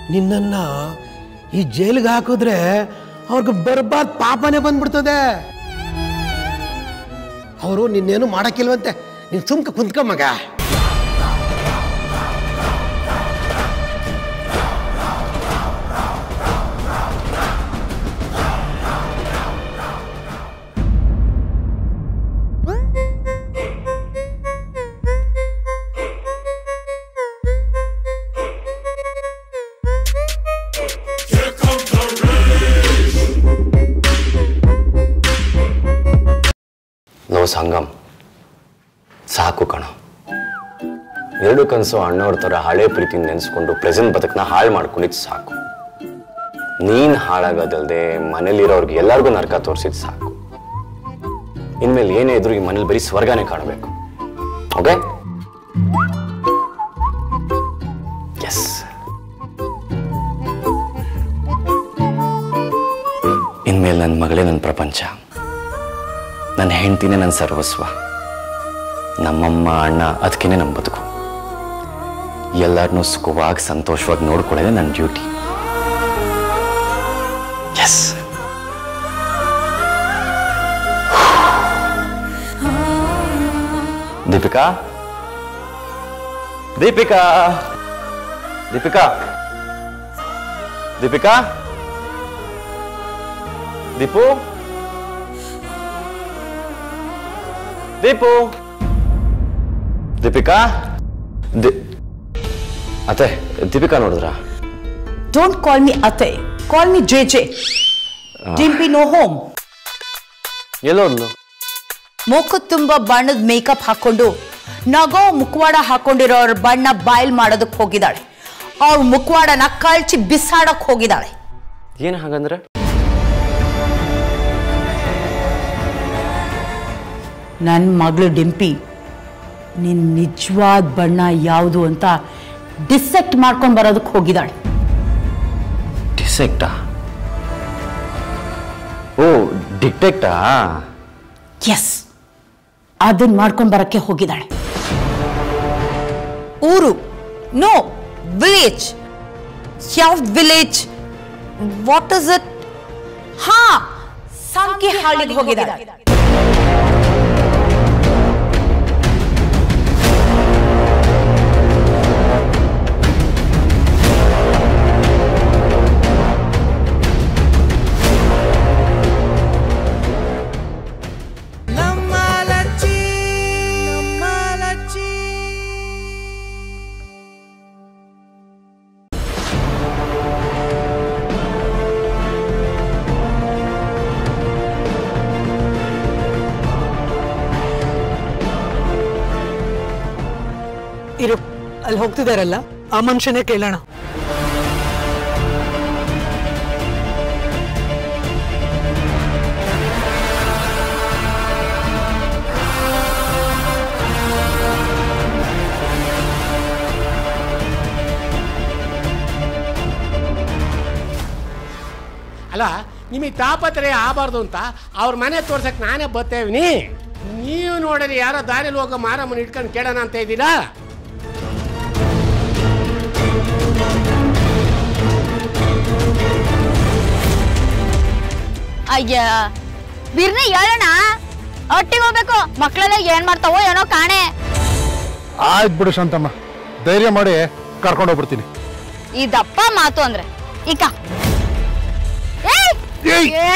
ನಿನ್ನನ್ನ ಈ ಜೈಲಿಗೆ ಹಾಕಿದ್ರೆ ಅವ್ರಿಗೆ ಬರ್ಬಾರ್ದು ಪಾಪನೇ ಬಂದ್ಬಿಡ್ತದೆ ಅವರು ನಿನ್ನೇನು ಮಾಡಕ್ಕಿಲ್ವಂತೆ ನೀನು ಸುಮ್ಕ ಕುಂತ್ಕ ಮಗ ಲೋ ಸಂಗಮ್ ಸಾಕು ಕಣ ಎರಡು ಕನಸು ಅಣ್ಣವ್ರ ಥರ ಹಳೆ ಪ್ರೀತಿ ನೆನೆಸ್ಕೊಂಡು ಪ್ರೆಸೆಂಟ್ ಬದುಕನ್ನ ಹಾಳು ಮಾಡ್ಕೊಂಡಿದ್ದು ಸಾಕು ನೀನ್ ಹಾಳಾಗೋದಲ್ದೆ ಮನೇಲಿರೋರ್ಗೆ ಎಲ್ಲರಿಗೂ ನರಕ ತೋರಿಸಿದ್ ಸಾಕು ಇನ್ಮೇಲೆ ಏನೇ ಇದ್ರು ಈ ಮನೇಲಿ ಬರೀ ಸ್ವರ್ಗನೇ ಕಾಣಬೇಕು ಓಕೆ ಎಸ್ ಇನ್ಮೇಲೆ ನನ್ನ ಮಗಳೇ ನನ್ನ ಪ್ರಪಂಚ ನನ್ನ ಹೆಂಡ್ತಿನೇ ನನ್ನ ಸರ್ವಸ್ವ ನಮ್ಮಮ್ಮ ಅಣ್ಣ ಅದಕ್ಕೇನೆ ನಮ್ಮ ಬದುಕು ಎಲ್ಲರನ್ನೂ ಸುಖವಾಗಿ ಸಂತೋಷವಾಗಿ ನೋಡ್ಕೊಳ್ಳೋದೇ ನನ್ನ ಡ್ಯೂಟಿ ಎಸ್ ದೀಪಿಕಾ ದೀಪಿಕಾ ದೀಪಿಕಾ ದೀಪಿಕಾ ದೀಪು ದೀಪು ದೀಪಿಕಾ ದಿ ಅತ್ತೆ ದೀಪಿಕಾ ನೋಡಿದ್ರಾ Don't call me Ate. Call me JJ. Dimpy no home. ಎಲ್ಲೋದ್ಲು ಮುಖ ತುಂಬ ಬಣ್ಣದ ಮೇಕಪ್ ಹಾಕೊಂಡು ನಗೋ ಮುಖವಾಡ ಹಾಕೊಂಡಿರೋರ್ ಬಣ್ಣ ಬಾಯ್ಲ್ ಮಾಡೋದಕ್ಕೆ ಹೋಗಿದ್ದಾಳೆ ಅವ್ರ ಮುಖವಾಡನ ಕಳ್ಚಿ ಬಿಸಾಡಕ್ ಹೋಗಿದ್ದಾಳೆ ಏನು ಹಾಗಂದ್ರೆ ನನ್ನ ಮಗಳು ಡಿಂಪಿ ನಿನ್ ನಿಜವಾದ ಬಣ್ಣ ಯಾವುದು ಅಂತ ಡಿಸೆಕ್ಟ್ ಮಾಡ್ಕೊಂಡು ಬರೋದಕ್ಕೆ ಹೋಗಿದ್ದಾಳೆ ಡಿಸೆಕ್ಟಾ ಓ ಡಿಕ್ಟೆಕ್ಟಾ ಎಸ್ ಅದನ್ನ ಮಾಡ್ಕೊಂಡು ಬರಕ್ಕೆ ಹೋಗಿದ್ದಾಳೆ ಊರು ನೋ ವಿಲೇಜ್ ಯಾವ ವಿಲೇಜ್ ವಾಟ್ ಇಸ್ ಇಟ್ ಹಾ ಸಂಕಿ ಹಾಳಿಗೆ ಹೋಗಿದ್ದಾಳೆ ನಮ್ಮ ಲಚ್ಚಿ ನಮ್ಮ ಲಚ್ಚಿ ಇರು ಅಲ್ಲಿ ಹೋಗ್ತಿದಾರಲ್ಲ ಆ ಮನುಷ್ಯನೇ ಕೇಳೋಣ ಅಲ್ಲ ನಿಮಗೆ ತಾಪತ್ರೆ ಆಗಬಾರ್ದು ಅಂತ ಅವ್ರ ಮನೆ ತೋರ್ಸಕ್ ನಾನೇ ಬರ್ತೇವ್ನಿ ನೀವು ನೋಡಿರಿ ಯಾರೋ ದಾರಿಲಿ ಹೋಗೋ ಮಾರಮ್ಮನ ಇಟ್ಕೊಂಡು ಕೇಳೋಣ ಅಂತ ಇದ್ದೀರಾ ಅಯ್ಯ ಬಿರ್ನಿ ಹೇಳೋಣ ಒಟ್ಟಿಗೆ ಹೋಗ್ಬೇಕು ಮಕ್ಕಳೆಲ್ಲ ಏನ್ ಮಾಡ್ತಾವೋ ಏನೋ ಕಾಣೆ ಆಯ್ತು ಬಿಡು ಶಾಂತಮ್ಮ ಧೈರ್ಯ ಮಾಡಿ ಕರ್ಕೊಂಡು ಹೋಗ್ಬಿಡ್ತೀನಿ ಇದಪ್ಪ ಮಾತು ಅಂದ್ರೆ ಈಕ ಏಯ್! ಏಯ್! ಏ!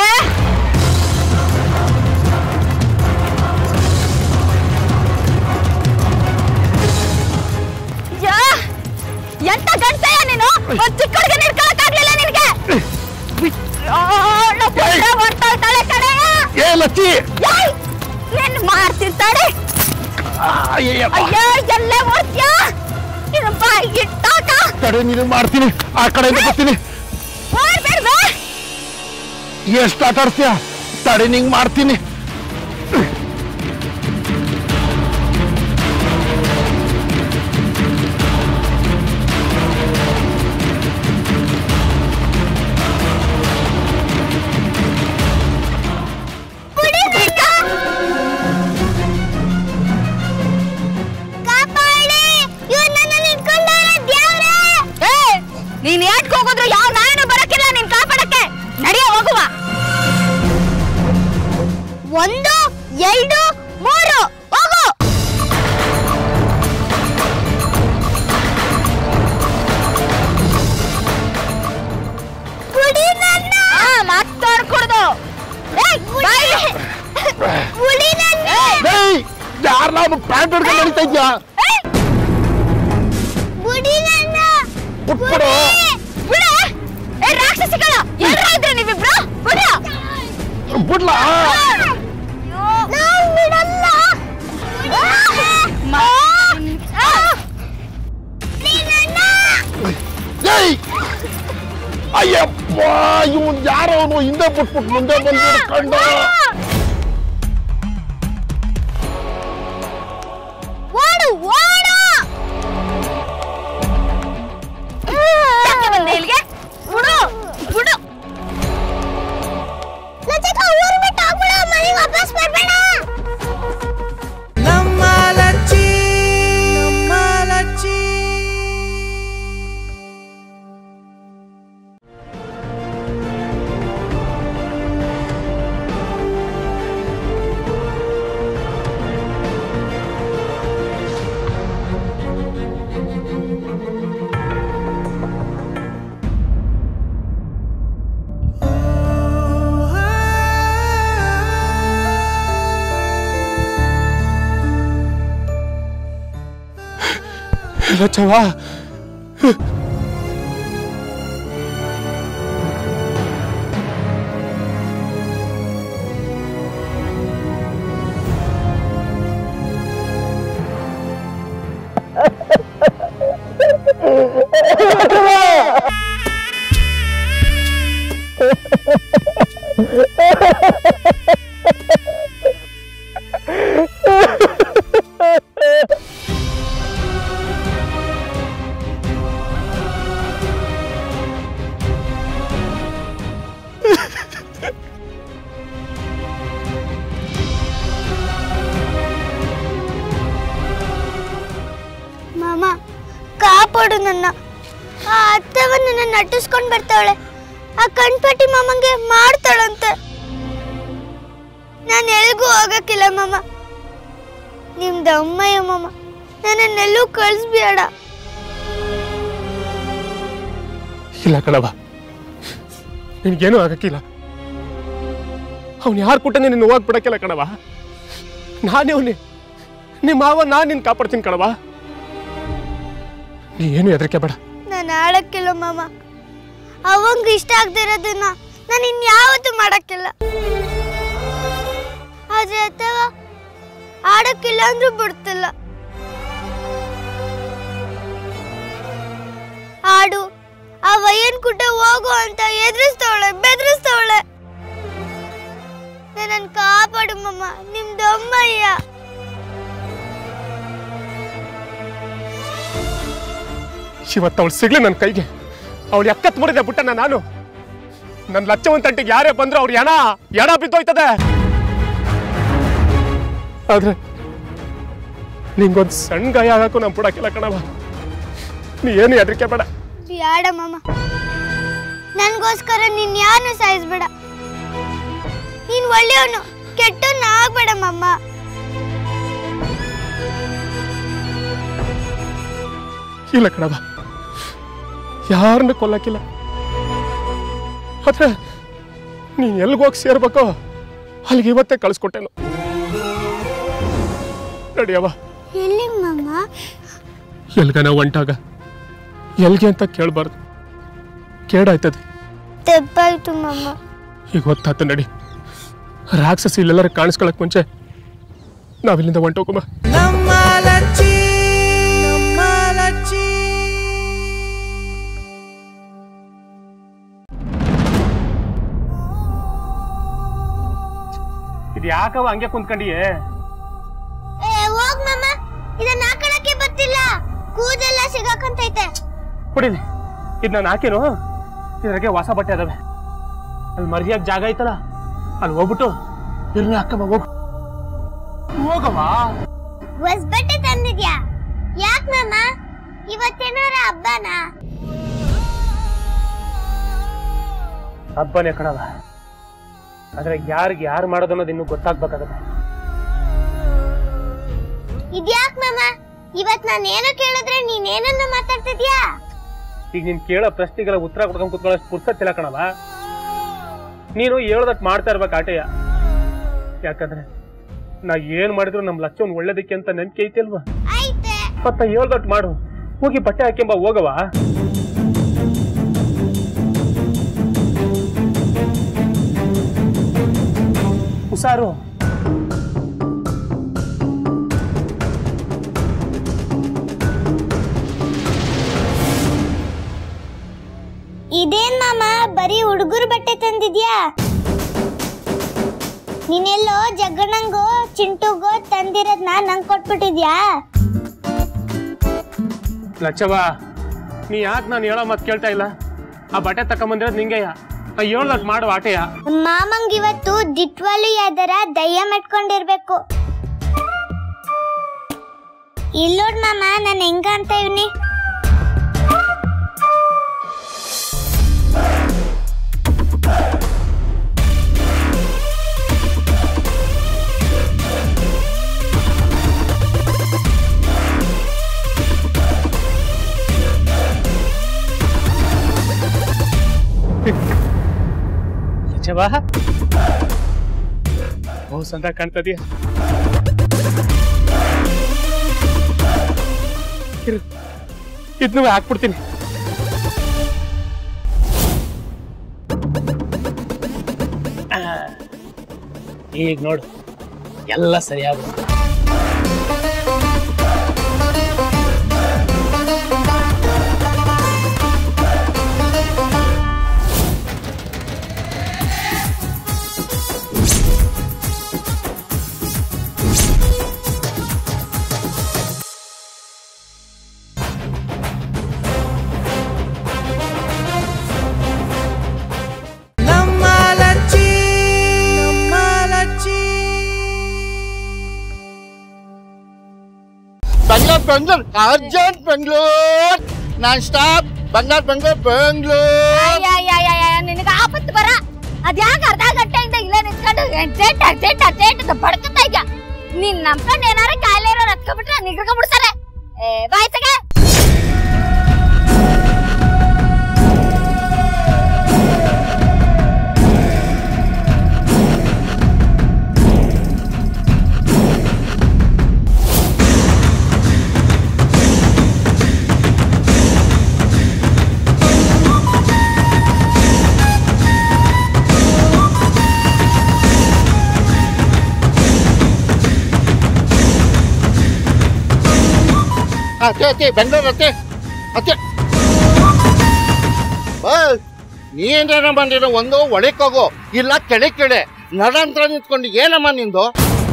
ಯಾ! ಎಂತ ಗಂಟೆಯ ನೀನು ಒಂದ್ ಚಿಕ್ಕ ಹುಡುಗಿ ನಿಡ್ಕೊಳಕ್ಕಾಗ್ಲಿಲ್ಲ ನಿನಗೆ ಆ, ನಾ ಪುಟ್ಟ ಹೊರ್ಟೋಯ್ತಾಳೆ ಕಣಯ್ಯ. ಏ ಲಚ್ಚಿ ಏಯ್! ಏನ್ ಮಾಡ್ತಿರ್ತಾಳೆ ಅಯ್ಯಯ್ಯಪ್ಪ. ಅಯ್ಯೋ ಎಲ್ಲೇ ಓಡ್ತ್ಯಾ ಇದು ಬಾಯಿಗೆ ಇಟ್ಟಾಕ ತಡೆ ನೀನು ಮಾಡ್ತೀನಿ ಆ ಕಡೆಯಿಂದ ಬರ್ತೀನಿ ಓಡ್ಬೇಡ್ವೆ ಎಷ್ಟು ಆಟ ಆಡ್ತೀಯ ತಡೆ ನಿಂಗೆ ಮಾಡ್ತೀನಿ ನೀನ್ ಏಟ್ಕ್ ಹೋಗಿದ್ರು ಯಾವ ನಾಯನು ಬರಕ್ಕಿಲ್ಲ ನೀನ್ ಕಾಪಾಡಕ್ಕೆ ನಡಿಯ ಹೋಗುವ ಒಂದು ಎರಡು ಮೂರು ಹೋಗು ಕುಡಿ ನನ್ನ ಮಾತಾಡ್ ಕುಡ್ದು ಕುಡಿ ನನ್ನ ಯಾರನ್ನ ಪ್ಯಾಂಟ್ ಹೊಡ್ಕೊಂಡು ನಡೀತಾ ಇದ್ಯಾ ಕುಡಿ ನನ್ನ ಬಿಟ್ಬಿಡು ಬಿಡ ಏ ರಾಕ್ಷಸಿಗಳ ಎಲ್ರ ಇದ್ರೆ ನೀವಿಬ್ರು ಬಿಡ ಬಿಡ್ಲ ನಾವ್ ಬಿಡಲ್ಲ ಏಯ್ ಅಯ್ಯಪ್ಪ ಇವನ್ ಯಾರೋ ಅವನು ಹಿಂದೆ ಬಿಟ್ಬಿಟ್ಟು ಮುಂದೆ ಬಂದು ಹಿಡ್ಕೊಂಡು ಓಡು ಓಡು ಯಾಕೆ ಬಂದೆ ಇಲ್ಲಿಗೆ ಬಿಡು ಬಿಡು ಲಚಿಕ ಊರು ಬಿಟ್ಟು ಹೋಗ್ಬಿಡು ಮನೆಗೆ ವಾಪಸ್ ಬರ್ಬೇಡ ನಮ್ಮ ಲಚ್ಚಿ ನಮ್ಮ ಲಚ್ಚಿ ಲಚ್ಚವ್ವ ಮಾಮ ಕಾಪಾಡು ನನ್ನ ಆ ಅತ್ತವ ನನ್ನ ನಟಿಸ್ಕೊಂಡ್ ಬರ್ತಾವಳೆ ಆ ಕಣ್ಪಟ್ಟಿ ಮಾಮಂಗೆ ಮಾಡ್ತಾಳಂತೆ ನಾನು ಎಲ್ಗೂ ಹೋಗಕ್ಕಿಲ್ಲ ಮಾಮ ನಿಮ್ದು ಅಮ್ಮಯ್ಯ ಮಾಮ ನನ್ನನ್ನೆಲ್ಲೂ ಕಳಿಸ್ಬೇಡ ಇಲ್ಲ ಕಣವ ನಿನ್ಗೇನು ಆಗಕ್ಕಿಲ್ಲ ಅವ್ನು ಯಾರು ಕೊಟ್ಟ ನಿನ್ನ ನೋವಾಗಿ ಬಿಡಕ್ಕಿಲ್ಲ ಕಣವ ನಾನೇ ಅವನೇ ನಿಮ್ಮ ಮಾವ ನಾನು ನಿನ್ನ ಕಾಪಾಡ್ತೀನಿ ಕಣವ ನೀ ಏನು ಹೆದರಿಕೆ ಬೇಡ ನಾನು ಆಡಕ್ಕಿಲ್ಲ ಮಾಮ ಅವಂಗ ಇಷ್ಟ ಆಗದಿರೋದನ್ನ ನಾನು ಇನ್ಯಾವತ್ತೂ ಮಾಡಕ್ಕಿಲ್ಲ ಆದ್ರೆ ಅಥವಾ ಆಡಕ್ಕಿಲ್ಲ ಅಂದ್ರೂ ಬಿಡ್ತಿಲ್ಲ ಆಡು ಆ ವಯ್ಯನ್ ಕುಟ್ಟ ಹೋಗು ಅಂತ ಎದುರಿಸ್ತವಳೆ ಬೆದರಿಸ್ತವಳೆ ನನ್ನ ಕಾಪಾಡು ಮಮ್ಮ ನಿಮ್ದು ಅಮ್ಮಯ್ಯ ಇವತ್ತು ಅವಳು ಸಿಗ್ಲಿ ನನ್ನ ಕೈಗೆ ಅವಳು ಎಕ್ಕತ್ ಮುರಿದೆ ಬಿಟ್ಟನ ನಾನು ನನ್ನ ಲಚ್ಚವಂತಂಟಿಗೆ ಯಾರೇ ಬಂದ್ರು ಅವ್ರು ಎಣ ಎಣ ಬಿದ್ದೋಯ್ತದೆ ಆದ್ರೆ ನಿಂಗೊಂದು ಸಣ್ಣ ಗಾಯ ಆಗಕ್ಕೂ ನಾನು ಬಿಡಕ್ಕಿಲ್ಲ ಕಣವ ನೀ ಏನು ಹೆದರಿಕೆ ಬೇಡ ಬ್ಯಾಡ ಮಾಮ ನನ್ಗೋಸ್ಕರ ನೀನ್ ಯಾರನ್ನು ಸಾಯಿಸ್ಬೇಡ ನೀನ್ ಒಳ್ಳೆಯವನು ಕೆಟ್ಟವನ್ನ ಆಗ್ಬೇಡ ಮಮ್ಮ ಇಲ್ಲ ಕಣವ ಯಾರನ್ನ ಕೊಲ್ಲಕ್ಕಿಲ್ಲ ಆದ್ರೆ ನೀನ್ ಎಲ್ಗೋಗಿ ಸೇರ್ಬೇಕೋ ಅಲ್ಲಿಗೆ ಇವತ್ತೇ ಕಳಿಸ್ಕೊಟ್ಟೆನು ನಡಿಯವ ಎಲ್ಲಿ ಮಮ್ಮ ಎಲ್ಗನ ಹೊಂಟಾಗ ಎಲ್ಗೆ ಅಂತ ಕೇಳಬಾರ್ದು ಕೇಡಾಯ್ತದೆ ತೆಪ್ಪಾಯ್ತು ಮಮ್ಮ ಈಗ ಹೊತ್ತಾತು ನಡಿ ರಾಕ್ಷಸಿ ಇಲ್ಲೆಲ್ಲರೂ ಕಾಣಿಸ್ಕೊಳಕ್ ಮುಂಚೆ ನಾವಿಲ್ಲಿಂದ ಹೊಂಟೋಗಮ್ಮ ನಮ್ಮ ಲಚ್ಚಿ ನಮ್ಮ ಲಚ್ಚಿ ಇದು ಯಾಕವ ಹಂಗೆ ಕುಂತ್ಕೊಂಡಿಯೇ ಏ ಹೋಗ್ ಮಮ್ಮ ಇದನ್ನ ಹಾಕೊಳಕ್ಕೆ ಬರ್ತಿಲ್ಲ ಕೂದೆಲ್ಲ ಸಿಗಾಕಂತೈತೆ ಕುಡಿಲಿ ಇದು ನಾನು ಹಾಕೇನು ಇದ್ರಾಗೆ ಹೊಸ ಬಟ್ಟೆ ಅದಾವೆ ಅಲ್ಲಿ ಮರ್ಯಾಗ ಜಾಗ ಐತಲ್ಲ ಅಲ್ಲಿ ಹೋಗ್ಬಿಟ್ಟು ಇರ್ಲಿ ಹಾಕಮ್ಮ ಹೋಗು ಹೋಗಮ್ಮ ಹೊಸ್ ಬಟ್ಟೆ ತಂದಿದ್ಯಾ ಯಾಕ್ ಮಮ್ಮ ಇವತ್ತೇನಾರ ಹಬ್ಬನಾ ಹಬ್ಬನೇ ಕಣವ ಆದ್ರೆ ಯಾರಿಗೆ ಯಾರು ಮಾಡೋದು ಅನ್ನೋದು ಇನ್ನೂ ಗೊತ್ತಾಗ್ಬೇಕಾಗತ್ತೆ ಇದ್ಯಾಕ್ ಮಾಮ ಇವತ್ ನಾನು ಏನೋ ಕೇಳಿದ್ರೆ ನೀನೇನನ್ನ ಮಾತಾಡ್ತಿದ್ಯಾ ಈಗ ನೀನ್ ಕೇಳೋ ಪ್ರಶ್ನೆಗೆಲ್ಲ ಉತ್ತರ ಕೊಡ್ಕೊಂಡ್ ಕುತ್ಕೊಳ್ಳೋಷ್ಟು ಪುರ್ಸತ್ತಿಲ್ಲ ಕಣವ ನೀನು ಹೇಳ್ದಟ್ ಮಾಡ್ತಾ ಇರ್ಬೇಕು ಆಟೆಯ ಯಾಕಂದ್ರೆ ನಾ ಏನ್ ಮಾಡಿದ್ರು ನಮ್ ಲಕ್ಷ ಒಳ್ಳೇದಕ್ಕೆ ಅಂತ ನಂಬಿಕೆ ಐತಿ ಅಲ್ವಾ ಐತೆ ಮತ್ತ ಹೇಳ್ದಟ್ ಮಾಡು ಹೋಗಿ ಬಟ್ಟೆ ಹಾಕ್ಯಂಬ ಹೋಗವ ಹುಷಾರು ಇದೇನ್ ಮಾಮ ಬರೀ ಹುಡುಗರು ಬಟ್ಟೆ ತಂದಿದ್ಯಾ ನೀನೆಲ್ಲೋ ಜಗ್ಗಣ್ಣಂಗೋ ಚಿಂಟುಗೋ ತಂದಿರೋದ್ನ ನಂಗ್ ಕೊಟ್ಬಿಟ್ಟಿದ್ಯಾ ಲಚ್ಚವ ನೀ ಯಾಕೆ ನಾನು ಹೇಳೋ ಮಾತು ಕೇಳ್ತಾ ಇಲ್ಲ ಆ ಬಟ್ಟೆ ತಕೊಂಬಂದಿರೋದು ನಿಂಗೆಯ ನಾ ಹೇಳ್ದಟ್ ಮಾಡು ಆಟೆಯ ಮಾಮಂಗ್ ಇವತ್ತು ದಿಟ್ವಾಲು ಯಾವ್ದಾರ ದಯ್ಯ ಮೆಟ್ಕೊಂಡಿರ್ಬೇಕು ಇಲ್ಲೋಡ್ ಮಾಮ ನಾನು ಹೆಂಗ ಅಂತ ಇವ್ನಿ ಲಚ್ಚವ ಓ ಸಂದ ಕಾಣ್ತದ್ಯಾ ಇರು ಇದನ್ನೂ ಹಾಕ್ಬಿಡ್ತೀನಿ ಆ, ಈಗ ನೋಡು ಎಲ್ಲ ಸರಿಯಾಗ ನಮ್ಮ ಲಚ್ಚಿ ನಮ್ಮ Lacchi Bengaluru Bengaluru urgent Bengaluru non stop Bengaluru Bengaluru Bengaluru ನಿನಗ ಆಪತ್ತು ಬರ ಅದ್ಯಾಕ ಅರ್ಧ ಗಂಟೆಯಿಂದ ಇಲ್ಲೇ ನಿಂತ್ಕೊಂಡು ಅರ್ಜೆಂಟ್ ಅರ್ಜೆಂಟ್ ಅರ್ಜೆಂಟ್ ಅಂತ ಬಡ್ಕತಾ ಇದ್ಯಾ ನೀನ್ ನಂಬ್ಕೊಂಡು ಏನಾರ ಕಾಯಿಲೆ ಇರೋ ರತ್ಕೊಬಿಟ್ರೆ ನಿಗ್ರಕೊಂಡ್ಬಿಡ್ತಾರೆ ಏ ಬಾಯ್ತಗೆ ಅತ್ತೆ ಅತ್ತೆ ಬೆಂಗಳೂರು ಅತ್ತೆ ಅತ್ತೆ ಬಸ್ ನೀನೇನ ಬಂದಿರೋ ಒಂದು ಒಳಕ್ ಹೋಗು ಇಲ್ಲ ಕೆಳೆ ಕೆಳೆ ನಡಂತ್ರ ನಿಂತ್ಕೊಂಡು ಏನಮ್ಮ ನಿಂದು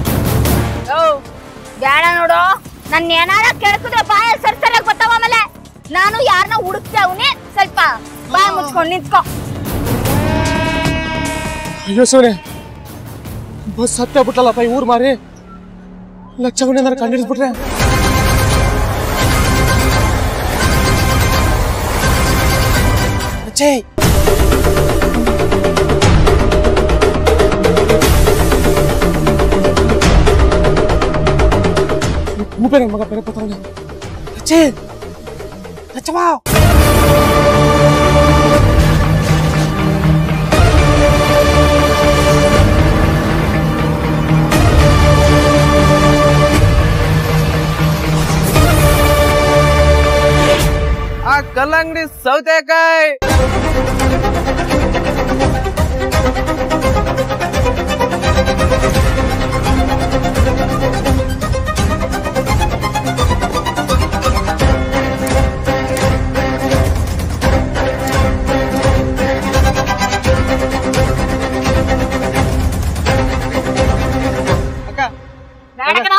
ಬೇಡ ನೋಡು ನನ್ ಏನಾರ ಕೇಳ್ಕಿದ್ರೆ ಬಾಯ ಸರ್ಸರ ಗೊತ್ತಾವ ಆಮೇಲೆ ನಾನು ಯಾರನ್ನ ಹುಡುಕ್ತೇವ್ನಿ ಸ್ವಲ್ಪ ಬಾಯ ಮುಚ್ಕೊಂಡು ನಿಂತ್ಕೋ ಅಯ್ಯೋ ಸೋನೆ ಬಸ್ ಹತ್ತೆ ಬಿಟ್ಟಲ್ಲಪ್ಪ ಈ ಊರ್ ಮಾರಿ ಲಕ್ಷವನ್ನ ನಾನು ಕಂಡಿಡಿಸ್ಬಿಟ್ರೆ ಅಚ್ಚೇ ಮೂಪೆ ನನ್ನ ಮಗ ಬೇರೆ ಬರ್ತಾವನೆ ಅಚ್ಚೇ ಲಚ್ಚವಾ ಆ ಕಲ್ಲಂಗಡಿ ಸೌತೆಕಾಯಿ ಅಕ್ಕ ಬೇಡ ಕಣೋ.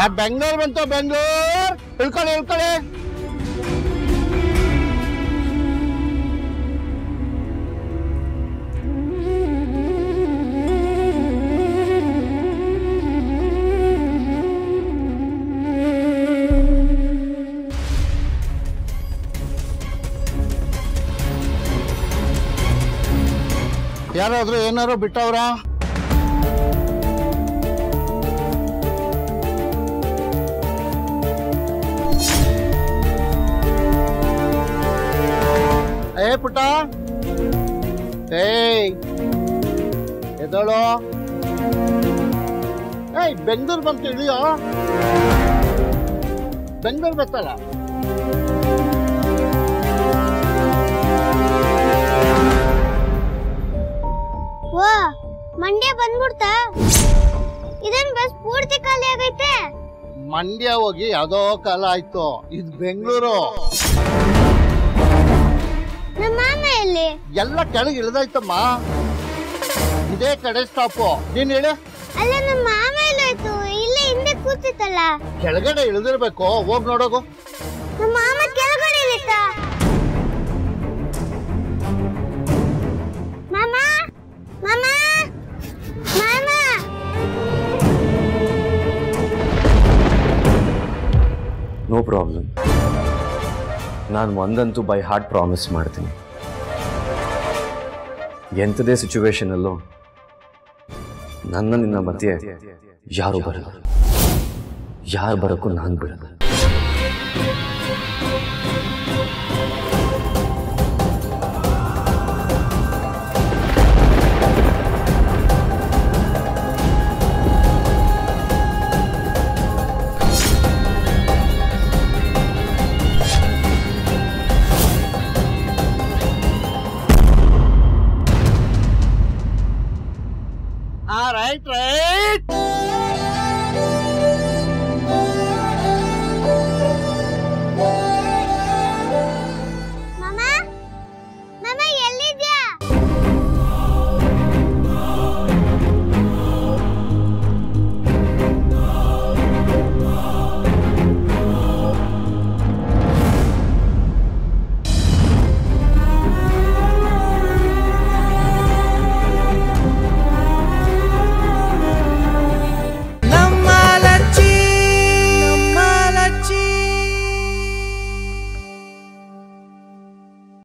ಬೆಂಗಳೂರು ಬಂತು ಬೆಂಗಳೂರು ಇಳ್ಕೊಳ್ಳಿ ಇಳ್ಕೊಳ್ಳಿ ಯಾರಾದ್ರೂ ಏನಾರು ಬಿಟ್ಟವ್ರ ಏ ಪುಟ್ಟ ಏಯ್ ಎದಳು ಏಯ್ ಬೆಂಗಳೂರು ಬಂತು ಇಳಿಯೋ ಬೆಂಗಳೂರು ಬರ್ತಲ್ಲ ವಾ ಮಂಡ್ಯ ಬಂದ್ಬಿಡ್ತಾ ಇದನ್ ಬಸ್ ಪೂರ್ತಿ ಖಾಲಿ ಆಗೈತೆ ಮಂಡ್ಯ ಹೋಗಿ ಯಾವುದೋ ಕಾಲ ಆಯ್ತು ಇದು ಬೆಂಗಳೂರು ನಮ್ಮ ಮಾಮ ಎಲ್ಲಿ ಎಲ್ಲ ಕೆಳಗೆ ಇಳಿದಾಯ್ತಮ್ಮ ಇದೇ ಕಡೆ ಸ್ಟಾಪು ನೀನ್ ಹೇಳಿ ಅಲ್ಲ ನಮ್ಮ ಮಾಮ ಎಲ್ಲೋಯ್ತು ಇಲ್ಲೇ ಹಿಂದೆ ಕೂತಿತ್ತಲ್ಲ ಕೆಳಗಡೆ ಇಳಿದಿರ್ಬೇಕು ಹೋಗ್ ನೋಡೋಗು ನಮ್ಮ ಮಾಮ ಕೆಳಗಡೆ ಇಳಿತ ಮಾಮ ಮಾಮ ಮಾಮ ನೋ ಪ್ರಾಬ್ಲಮ್ ನಾನು ಒಂದಂತೂ ಬೈ ಹಾರ್ಟ್ ಪ್ರಾಮಿಸ್ ಮಾಡ್ತೀನಿ ಎಂಥದೇ ಸಿಚುವೇಶನಲ್ಲೂ ನನ್ನ ನಿನ್ನ ಮಧ್ಯೆ ಯಾರು ಬರಲ್ಲ ಯಾರು ಬರೋಕ್ಕೂ ನಾನು ಬಿಡಲ್ಲ